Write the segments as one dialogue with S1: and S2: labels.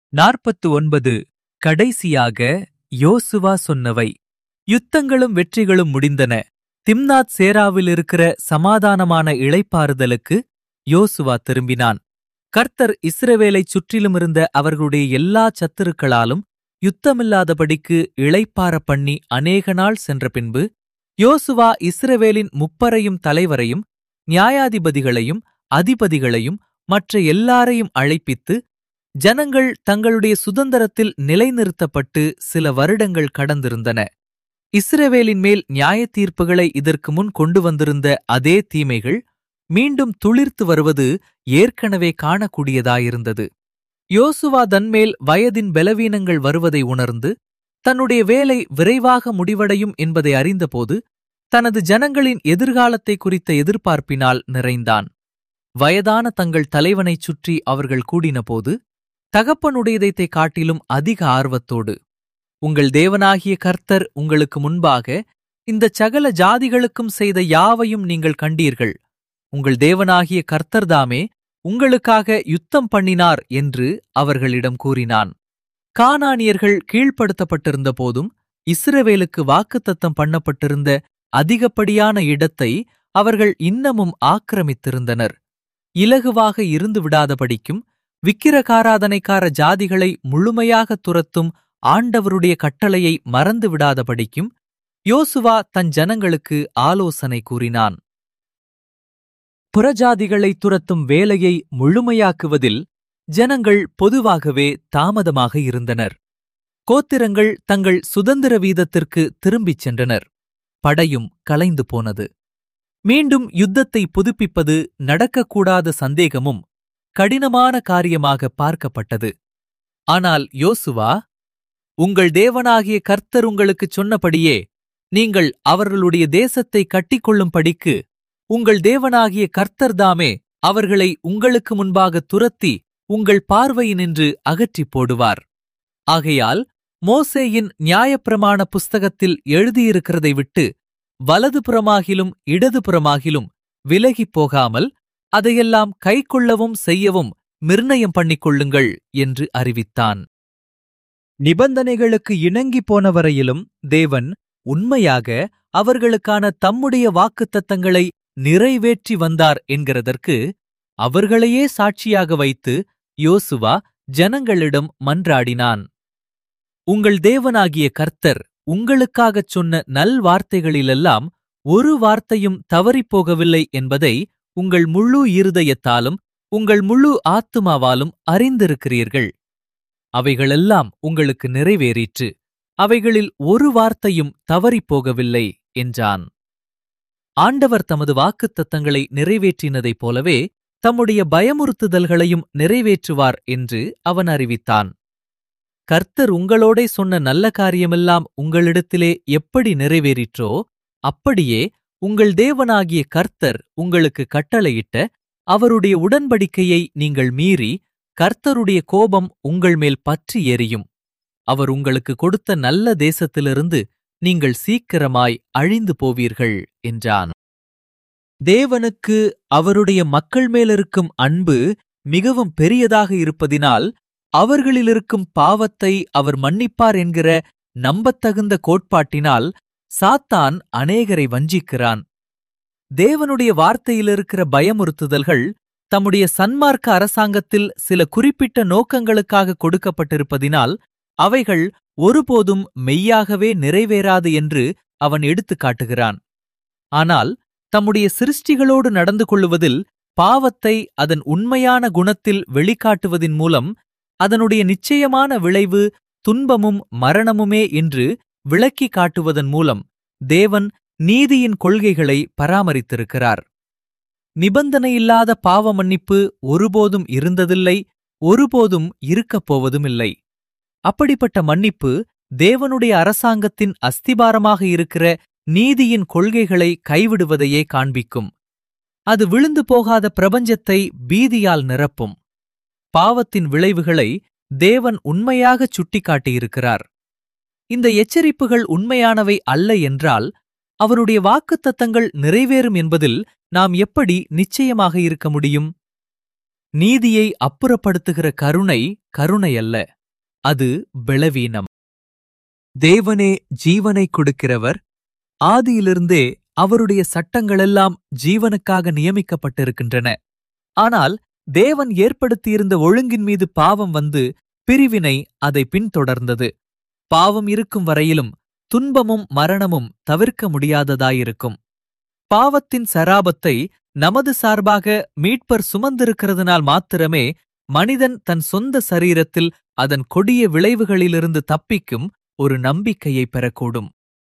S1: நாற்பத்து ஒன்பது கடைசியாக யோசுவா சொன்னவை யுத்தங்களும் வெற்றிகளும் முடிந்தன திம்னாத் சேராவில் இருக்கிற சமாதானமான இளைப்பாறுதலுக்கு யோசுவா திரும்பினான் கர்த்தர் இஸ்ரவேலைச் சுற்றிலும் இருந்த அவர்களுடைய எல்லா சத்துருக்களாலும் யுத்தமில்லாதபடிக்கு இளைப்பார பண்ணி அநேக நாள் சென்ற பின்பு யோசுவா இஸ்ரவேலின் முப்பரையும் தலைவரையும் நியாயாதிபதிகளையும் அதிபதிகளையும் மற்ற எல்லாரையும் அழைப்பித்து ஜனங்கள் தங்களுடைய சுதந்திரத்தில் நிலைநிறுத்தப்பட்டு சில வருடங்கள் கடந்திருந்தன இஸ்ரவேலின் மேல் நியாயத் தீர்ப்புகளை இதற்கு முன் கொண்டு வந்திருந்த அதே தீமைகள் மீண்டும் துளிர்த்து வருவது ஏற்கனவே காணக்கூடியதாயிருந்தது யோசுவா தன்மேல் வயதின் பலவீனங்கள் வருவதை உணர்ந்து தன்னுடைய வேலை விரைவாக முடிவடையும் என்பதை அறிந்தபோது தனது ஜனங்களின் எதிர்காலத்தை குறித்த எதிர்பார்ப்பினால் நிறைந்தான் வயதான தங்கள் தலைவனைச் சுற்றி அவர்கள் கூடினபோது தகப்பனுடையதைத்தை காட்டிலும் அதிக ஆர்வத்தோடு உங்கள் தேவனாகிய கர்த்தர் உங்களுக்கு முன்பாக இந்த சகல ஜாதிகளுக்கும் செய்த யாவையும் நீங்கள் கண்டீர்கள் உங்கள் தேவனாகிய கர்த்தர்தாமே உங்களுக்காக யுத்தம் பண்ணினார் என்று அவர்களிடம் கூறினான் கானானியர்கள் கீழ்ப்படுத்தப்பட்டிருந்த போதும் இஸ்ரவேலுக்கு வாக்குத்தத்தம் பண்ணப்பட்டிருந்த அதிகப்படியான இடத்தை அவர்கள் இன்னமும் ஆக்கிரமித்திருந்தனர் இலகுவாக இருந்து விடாதபடிக்கும் விக்கிரகாராதனைக்கார ஜாதிகளை முழுமையாக துரத்தும் ஆண்டவருடைய கட்டளையை மறந்து விடாதபடிக்கும் யோசுவா தன் ஜனங்களுக்கு ஆலோசனை கூறினான் புறஜாதிகளை துரத்தும் வேலையை முழுமையாக்குவதில் ஜனங்கள் பொதுவாகவே தாமதமாக இருந்தனர் கோத்திரங்கள் தங்கள் சுதந்திர வீதத்திற்கு திரும்பிச் சென்றனர் படையும் கலைந்து போனது மீண்டும் யுத்தத்தை புதுப்பிப்பது நடக்கக்கூடாத சந்தேகமும் கடினமான காரியமாக பார்க்கப்பட்டது ஆனால் யோசுவா உங்கள் தேவனாகிய கர்த்தர் உங்களுக்குச் சொன்னபடியே நீங்கள் அவர்களுடைய தேசத்தை கட்டிக்கொள்ளும்படிக்கு உங்கள் தேவனாகிய கர்த்தர்தாமே அவர்களை உங்களுக்கு முன்பாக துரத்தி உங்கள் பார்வையினின்று அகற்றிப் போடுவார் ஆகையால் மோசேயின் நியாயப்பிரமாண புஸ்தகத்தில் எழுதியிருக்கிறதை விட்டு வலதுபுறமாகிலும் இடதுபுறமாகிலும் விலகிப் போகாமல் அதையெல்லாம் கைக்கொள்ளவும் செய்யவும் நிர்ணயம் பண்ணிக் கொள்ளுங்கள் என்று அறிவித்தான் நிபந்தனைகளுக்கு இணங்கி போனவரையிலும் தேவன் உண்மையாக அவர்களுக்கான தம்முடைய வாக்குத்தத்தங்களை நிறைவேற்றி வந்தார் என்கிறதற்கு அவர்களையே சாட்சியாக வைத்து யோசுவா ஜனங்களிடம் மன்றாடினான் உங்கள் தேவனாகிய கர்த்தர் உங்களுக்காகச் சொன்ன நல்வார்த்தைகளிலெல்லாம் ஒரு வார்த்தையும் தவறிப்போகவில்லை என்பதை உங்கள் முழு இருதயத்தாலும் உங்கள் முழு ஆத்துமாவாலும் அறிந்திருக்கிறீர்கள் அவைகளெல்லாம் உங்களுக்கு நிறைவேறிற்று அவைகளில் ஒரு வார்த்தையும் தவறிப்போகவில்லை என்றான் ஆண்டவர் தமது வாக்குத்தத்தங்களை நிறைவேற்றினதைப் போலவே தம்முடைய பயமுறுத்துதல்களையும் நிறைவேற்றுவார் என்று அவன் அறிவித்தான் கர்த்தர் உங்களோடே சொன்ன நல்ல காரியமெல்லாம் உங்களிடத்திலே எப்படி நிறைவேறிற்றோ அப்படியே உங்கள் தேவனாகிய கர்த்தர் உங்களுக்கு கட்டளையிட்ட அவருடைய உடன்படிக்கையை நீங்கள் மீறி கர்த்தருடைய கோபம் உங்கள் மேல் பற்றி எரியும் அவர் உங்களுக்கு கொடுத்த நல்ல தேசத்திலிருந்து நீங்கள் சீக்கிரமாய் அழிந்து போவீர்கள் என்றான் தேவனுக்கு அவருடைய மக்கள் மேலிருக்கும் அன்பு மிகவும் பெரியதாக இருப்பதினால் அவர்களிலிருக்கும் பாவத்தை அவர் மன்னிப்பார் என்கிற நம்பத்தகுந்த கோட்பாட்டினால் சாத்தான் அநேகரை வஞ்சிக்கிறான் தேவனுடைய வார்த்தையிலிருக்கிற பயமுறுத்துதல்கள் தம்முடைய சன்மார்க்க அரசாங்கத்தில் சில குறிப்பிட்ட நோக்கங்களுக்காக கொடுக்கப்பட்டிருப்பதினால் அவைகள் ஒருபோதும் மெய்யாகவே நிறைவேறாது என்று அவன் எடுத்துக் காட்டுகிறான் ஆனால் தம்முடைய சிருஷ்டிகளோடு நடந்து கொள்ளுவதில் பாவத்தை அதன் உண்மையான குணத்தில் வெளிக்காட்டுவதின் மூலம் அதனுடைய நிச்சயமான விளைவு துன்பமும் மரணமுமே என்று விளக்கி காட்டுவதன் மூலம் தேவன் நீதியின் கொள்கைகளை பராமரித்திருக்கிறார் நிபந்தனையில்லாத பாவ மன்னிப்பு ஒருபோதும் இருந்ததில்லை ஒருபோதும் இருக்கப் போவதுமில்லை அப்படிப்பட்ட மன்னிப்பு தேவனுடைய அரசாங்கத்தின் அஸ்திபாரமாக இருக்கிற நீதியின் கொள்கைகளை கைவிடுவதையே காண்பிக்கும் அது விழுந்து போகாத பிரபஞ்சத்தை பீதியால் நிரப்பும் பாவத்தின் விளைவுகளை தேவன் உண்மையாகச் சுட்டிக்காட்டியிருக்கிறார் இந்த எச்சரிப்புகள் உண்மையானவை அல்ல என்றால் அவருடைய வாக்குத்தத்தங்கள் நிறைவேறும் என்பதில் நாம் எப்படி நிச்சயமாக இருக்க முடியும் நீதியை அப்புறப்படுத்துகிற கருணை கருணை அல்ல அது பலவீனம் தேவனே ஜீவனை கொடுக்கிறவர் ஆதியிலிருந்தே அவருடைய சட்டங்களெல்லாம் ஜீவனுக்காக நியமிக்கப்பட்டிருக்கின்றன ஆனால் தேவன் ஏற்படுத்தியிருந்த ஒழுங்கின் மீது பாவம் வந்து பிரிவினை அதை பின்தொடர்ந்தது பாவம் இருக்கும் வரையிலும் துன்பமும் மரணமும் தவிர்க்க முடியாததாயிருக்கும் பாவத்தின் சராபத்தை நமது சார்பாக மீட்பர் சுமந்திருக்கிறதுனால் மாத்திரமே மனிதன் தன் சொந்த சரீரத்தில் அதன் கொடிய விளைவுகளிலிருந்து தப்பிக்கும் ஒரு நம்பிக்கையை பெறக்கூடும்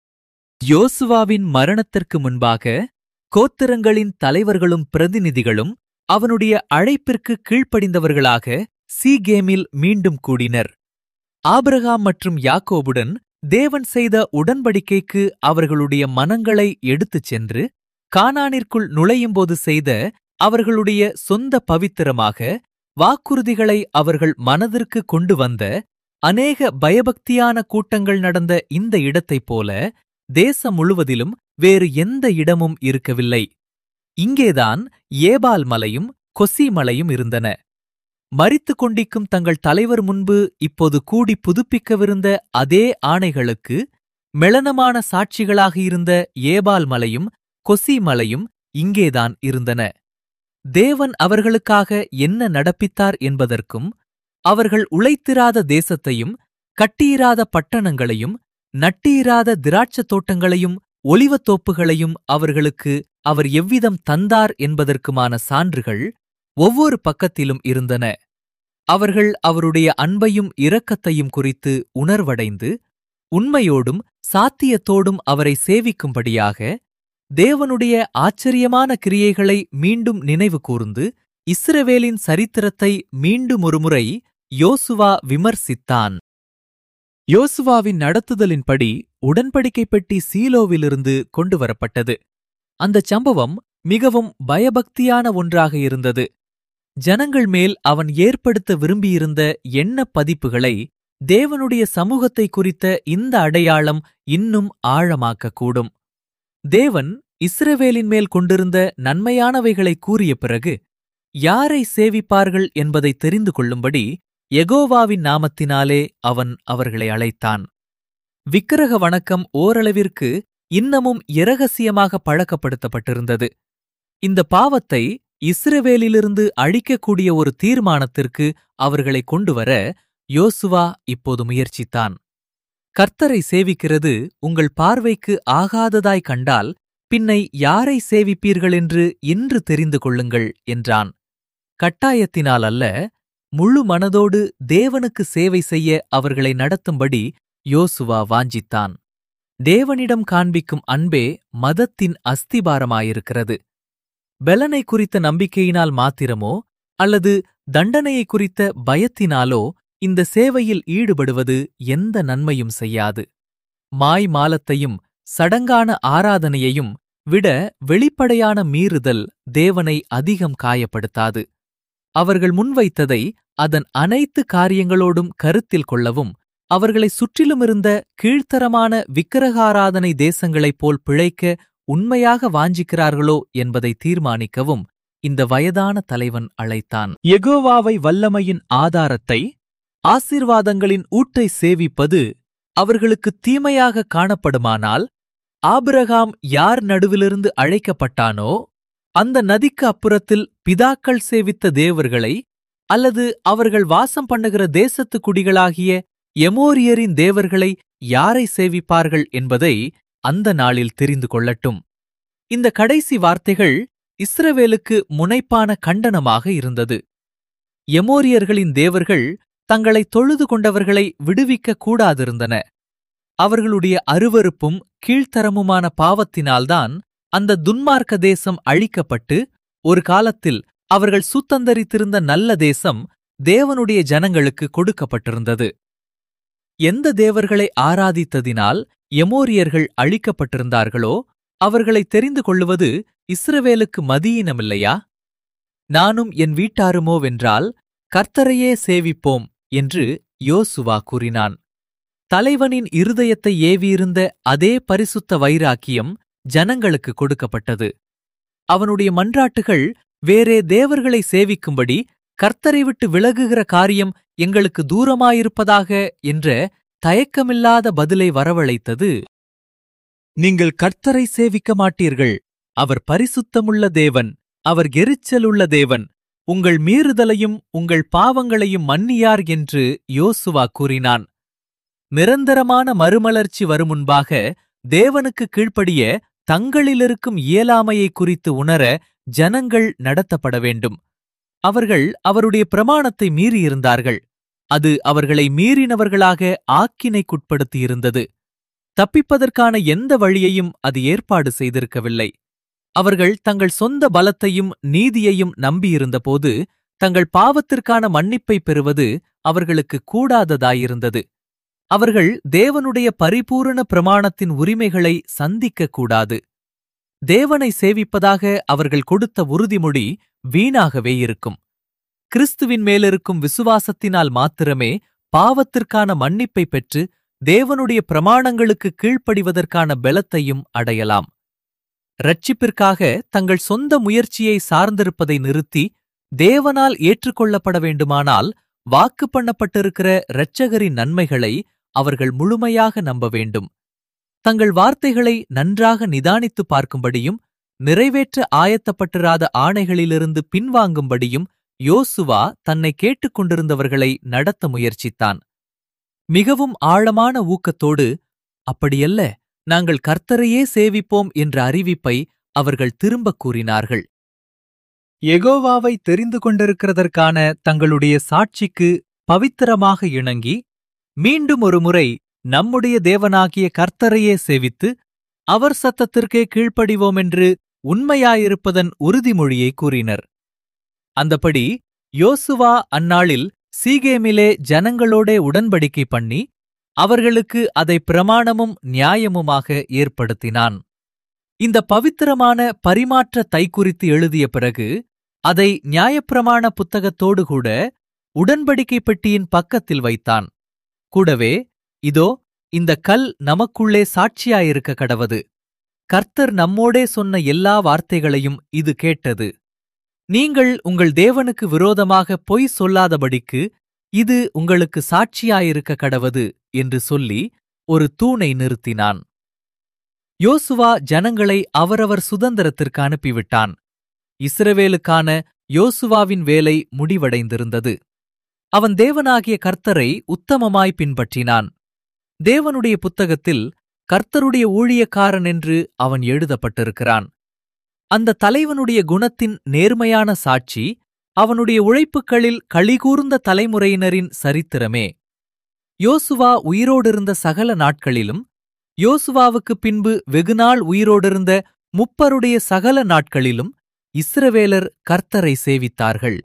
S1: யோசுவாவின் மரணத்திற்கு முன்பாக கோத்திரங்களின் தலைவர்களும் பிரதிநிதிகளும் அவனுடைய அழைப்பிற்கு கீழ்ப்படிந்தவர்களாக சீகேமில் மீண்டும் கூடினர் ஆபிரகாம் மற்றும் யாக்கோபுடன் தேவன் செய்த உடன்படிக்கைக்கு அவர்களுடைய மனங்களை எடுத்துச் சென்று கானானிற்குள் நுழையும்போது செய்த அவர்களுடைய சொந்த பவித்திரமாக வாக்குறுதிகளை அவர்கள் மனதிற்கு கொண்டு வந்த அநேக பயபக்தியான கூட்டங்கள் நடந்த இந்த இடத்தைப் போல தேசம் முழுவதிலும் வேறு எந்த இடமும் இருக்கவில்லை இங்கேதான் ஏபால் மலையும் கொசி மலையும் இருந்தன மரித்துக் கொண்டிக்கும் தங்கள் தலைவர் முன்பு இப்போது கூடி புதுப்பிக்கவிருந்த அதே ஆணைகளுக்கு மெளனமான சாட்சிகளாக இருந்த ஏபால் மலையும் கொசி மலையும் இங்கேதான் இருந்தன தேவன் அவர்களுக்காக என்ன நடப்பித்தார் என்பதற்கும் அவர்கள் உழைத்திராத தேசத்தையும் கட்டியிராத பட்டணங்களையும் நட்டியிராத திராட்சத் தோட்டங்களையும் ஒலிவத் தோப்புகளையும் அவர்களுக்கு அவர் எவ்விதம் தந்தார் என்பதற்குமான சான்றுகள் ஒவ்வொரு பக்கத்திலும் இருந்தன அவர்கள் அவருடைய அன்பையும் இரக்கத்தையும் குறித்து உணர்வடைந்து உண்மையோடும் சாத்தியத்தோடும் அவரை சேவிக்கும்படியாக தேவனுடைய ஆச்சரியமான கிரியைகளை மீண்டும் நினைவு கூர்ந்து இஸ்ரவேலின் சரித்திரத்தை மீண்டும் ஒருமுறை யோசுவா விமர்சித்தான் யோசுவாவின் நடத்துதலின்படி உடன்படிக்கை பெட்டி சீலோவிலிருந்து கொண்டு வரப்பட்டது அந்தச் சம்பவம் மிகவும் பயபக்தியான ஒன்றாக இருந்தது ஜனங்கள் மேல் அவன் ஏற்படுத்த விரும்பியிருந்த எண்ணப் பதிப்புகளை தேவனுடைய சமூகத்தை குறித்த இந்த அடையாளம் இன்னும் ஆழமாக்கக்கூடும் தேவன் இஸ்ரவேலின் மேல் கொண்டிருந்த நன்மையானவைகளை கூறிய பிறகு யாரை சேவிப்பார்கள் என்பதை தெரிந்து கொள்ளும்படி எகோவாவின் நாமத்தினாலே அவன் அவர்களை அழைத்தான் விக்கிரக வணக்கம் ஓரளவிற்கு இன்னமும் இரகசியமாக பழக்கப்படுத்தப்பட்டிருந்தது இந்த பாவத்தை இஸ்ரவேலிலிருந்து அழிக்கக்கூடிய ஒரு தீர்மானத்திற்கு அவர்களை கொண்டுவர யோசுவா இப்போது முயற்சித்தான் கர்த்தரை சேவிக்கிறது உங்கள் பார்வைக்கு ஆகாததாய் கண்டால் பின்னை யாரை சேவிப்பீர்கள் என்று இன்று தெரிந்து கொள்ளுங்கள் என்றான் கட்டாயத்தினால் அல்ல முழு மனதோடு தேவனுக்கு சேவை செய்ய அவர்களை நடத்தும்படி யோசுவா வாஞ்சித்தான் தேவனிடம் காண்பிக்கும் அன்பே மதத்தின் அஸ்திபாரமாயிருக்கிறது பெலனை குறித்த நம்பிக்கையினால் மாத்திரமோ அல்லது தண்டனையை குறித்த பயத்தினாலோ இந்த சேவையில் ஈடுபடுவது எந்த நன்மையும் செய்யாது மாய் மாலத்தையும் சடங்கான ஆராதனையையும் விட வெளிப்படையான மீறுதல் தேவனை அதிகம் காயப்படுத்தாது அவர்கள் முன்வைத்ததை அதன் அனைத்து காரியங்களோடும் கருத்தில் கொள்ளவும் அவர்களை சுற்றிலுமிருந்த கீழ்த்தரமான விக்கிரகாராதனை தேசங்களைப் போல் பிழைக்க உண்மையாக வாஞ்சிக்கிறார்களோ என்பதை தீர்மானிக்கவும் இந்த வயதான தலைவன் அழைத்தான் எகோவாவை வல்லமையின் ஆதாரத்தை ஆசீர்வாதங்களின் ஊட்டை சேவிப்பது அவர்களுக்கு தீமையாக காணப்படுமானால் ஆபிரகாம் யார் நடுவிலிருந்து அழைக்கப்பட்டானோ அந்த நதிக்கு அப்புறத்தில் பிதாக்கள் சேவித்த தேவர்களை அல்லது அவர்கள் வாசம் பண்ணுகிற தேசத்து குடிகளாகிய எமோரியரின் தேவர்களை யாரை சேவிப்பார்கள் என்பதை அந்த நாளில் தெரிந்து கொள்ளட்டும் இந்த கடைசி வார்த்தைகள் இஸ்ரவேலுக்கு முனைப்பான கண்டனமாக இருந்தது எமோரியர்களின் தேவர்கள் தங்களை தொழுது கொண்டவர்களை விடுவிக்க கூடாதிருந்தன அவர்களுடைய அருவருப்பும் கீழ்த்தரமுமான பாவத்தினால்தான் அந்த துன்மார்க்க தேசம் அழிக்கப்பட்டு ஒரு காலத்தில் அவர்கள் சுத்தந்தரித்திருந்த நல்ல தேசம் தேவனுடைய ஜனங்களுக்கு கொடுக்கப்பட்டிருந்தது எந்த தேவர்களை ஆராதித்ததினால் எமோரியர்கள் அழிக்கப்பட்டிருந்தார்களோ அவர்களை தெரிந்து கொள்ளுவது இஸ்ரவேலுக்கு மதியினமில்லையா நானும் என் வீட்டாருமோவென்றால் கர்த்தரையே சேவிப்போம் என்று யோசுவா கூறினான் தலைவனின் இருதயத்தை ஏவியிருந்த அதே பரிசுத்த வைராக்கியம் ஜனங்களுக்கு கொடுக்கப்பட்டது அவனுடைய மன்றாட்டுகள் வேறே தேவர்களை சேவிக்கும்படி கர்த்தரை விட்டு விலகுகிற காரியம் எங்களுக்கு தூரமாயிருப்பதாக என்ற தயக்கமில்லாத பதிலை வரவழைத்தது நீங்கள் கர்த்தரை சேவிக்க மாட்டீர்கள் அவர் பரிசுத்தமுள்ள தேவன் அவர் எரிச்சலுள்ள தேவன் உங்கள் மீறுதலையும் உங்கள் பாவங்களையும் மன்னியார் என்று யோசுவா கூறினான் நிரந்தரமான மறுமலர்ச்சி வரும் முன்பாக தேவனுக்கு கீழ்ப்படிய தங்களிலிருக்கும் இயலாமையை குறித்து உணர ஜனங்கள் நடத்தப்பட வேண்டும் அவர்கள் அவருடைய பிரமாணத்தை மீறியிருந்தார்கள் அது அவர்களை மீறினவர்களாக ஆக்கினைக்குட்படுத்தியிருந்தது தப்பிப்பதற்கான எந்த வழியையும் அது ஏற்பாடு செய்திருக்கவில்லை அவர்கள் தங்கள் சொந்த பலத்தையும் நீதியையும் நம்பியிருந்தபோது தங்கள் பாவத்திற்கான மன்னிப்பை பெறுவது அவர்களுக்கு கூடாததாயிருந்தது அவர்கள் தேவனுடைய பரிபூரண பிரமாணத்தின் உரிமைகளை சந்திக்கக் கூடாது தேவனை சேவிப்பதாக அவர்கள் கொடுத்த உறுதிமொழி வீணாகவே இருக்கும் கிறிஸ்துவின் மேலிருக்கும் விசுவாசத்தினால் மாத்திரமே பாவத்திற்கான மன்னிப்பை பெற்று தேவனுடைய பிரமாணங்களுக்கு கீழ்ப்படிவதற்கான பலத்தையும் அடையலாம் ரட்சிப்பிற்காக தங்கள் சொந்த முயற்சியை சார்ந்திருப்பதை நிறுத்தி தேவனால் ஏற்றுக்கொள்ளப்பட வேண்டுமானால் வாக்கு பண்ணப்பட்டிருக்கிற இரட்சகரின் நன்மைகளை அவர்கள் முழுமையாக நம்ப வேண்டும் தங்கள் வார்த்தைகளை நன்றாக நிதானித்து பார்க்கும்படியும் நிறைவேற்ற ஆயத்தப்பட்டிராத ஆணைகளிலிருந்து பின்வாங்கும்படியும் யோசுவா தன்னை கேட்டுக்கொண்டிருந்தவர்களை நடத்த முயற்சித்தான் மிகவும் ஆழமான ஊக்கத்தோடு அப்படியல்ல நாங்கள் கர்த்தரையே சேவிப்போம் என்ற அறிவிப்பை அவர்கள் திரும்பக் கூறினார்கள் எகோவாவை தெரிந்து கொண்டிருக்கிறதற்கான தங்களுடைய சாட்சிக்கு பவித்திரமாக இணங்கி மீண்டும் ஒரு முறை நம்முடைய தேவனாகிய கர்த்தரையே சேவித்து அவர் சத்தத்திற்கே கீழ்ப்படிவோம் என்று உண்மையாயிருப்பதன் உறுதிமொழியை கூறினர் அந்தபடி யோசுவா அந்நாளில் சீகேமிலே ஜனங்களோடே உடன்படிக்கை பண்ணி அவர்களுக்கு அதை பிரமாணமும் நியாயமுமாக ஏற்படுத்தினான் இந்த பவித்திரமான பரிமாற்ற தை குறித்து எழுதிய பிறகு அதை நியாயப்பிரமாண புத்தகத்தோடு கூட உடன்படிக்கை பெட்டியின் பக்கத்தில் வைத்தான் கூடவே இதோ இந்த கல் நமக்குள்ளே சாட்சியாயிருக்க கடவது கர்த்தர் நம்மோடே சொன்ன எல்லா வார்த்தைகளையும் இது கேட்டது நீங்கள் உங்கள் தேவனுக்கு விரோதமாக பொய் சொல்லாதபடிக்கு இது உங்களுக்கு சாட்சியாயிருக்க கடவது என்று சொல்லி ஒரு தூணை நிறுத்தினான் யோசுவா ஜனங்களை அவரவர் சுதந்திரத்திற்கு அனுப்பிவிட்டான் இஸ்ரவேலுக்கான யோசுவாவின் வேலை முடிவடைந்திருந்தது அவன் தேவனாகிய கர்த்தரை உத்தமமாய் பின்பற்றினான் தேவனுடைய புத்தகத்தில் கர்த்தருடைய ஊழியக்காரன் என்று அவன் எழுதப்பட்டிருக்கிறான் அந்த தலைவனுடைய குணத்தின் நேர்மையான சாட்சி அவனுடைய உழைப்புகளில் களிகூர்ந்த தலைமுறையினரின் சரித்திரமே யோசுவா உயிரோடிருந்த சகல நாட்களிலும் யோசுவாவுக்கு பின்பு வெகுநாள் உயிரோடிருந்த முப்பருடைய சகல நாட்களிலும் இஸ்ரவேலர் கர்த்தரை சேவித்தார்கள்